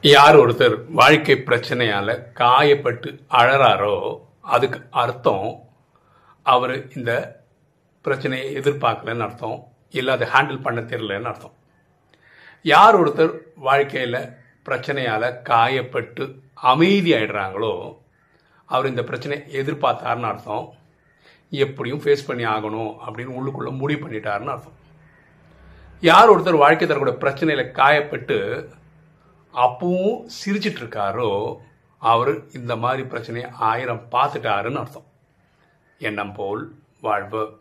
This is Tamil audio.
யார் ஒருத்தர் வாழ்க்கை பிரச்சனையால காயப்பட்டு அழறாரோ அதுக்கு அர்த்தம் அவர் இந்த பிரச்சனையை எதிர்பார்க்கலன்னு அர்த்தம் இல்லை அதை ஹேண்டில் பண்ண தெரியலன்னு அர்த்தம் யார் ஒருத்தர் வாழ்க்கையில் பிரச்சனையால் காயப்பட்டு அமைதி ஆயிடுறாங்களோ அவர் இந்த பிரச்சனையை எதிர்பார்த்தாருன்னு அர்த்தம் எப்படியும் ஃபேஸ் பண்ணி ஆகணும் அப்படின்னு உள்ளுக்குள்ளே முடிவு பண்ணிட்டாருன்னு அர்த்தம் யார் ஒருத்தர் வாழ்க்கை தரக்கூடிய பிரச்சனையில் காயப்பட்டு அப்பவும் சிரிச்சிட்டு இருக்காரோ அவர் இந்த மாதிரி பிரச்சனையை ஆயிரம் பார்த்துட்டாருன்னு அர்த்தம் எண்ணம் போல் வாழ்வு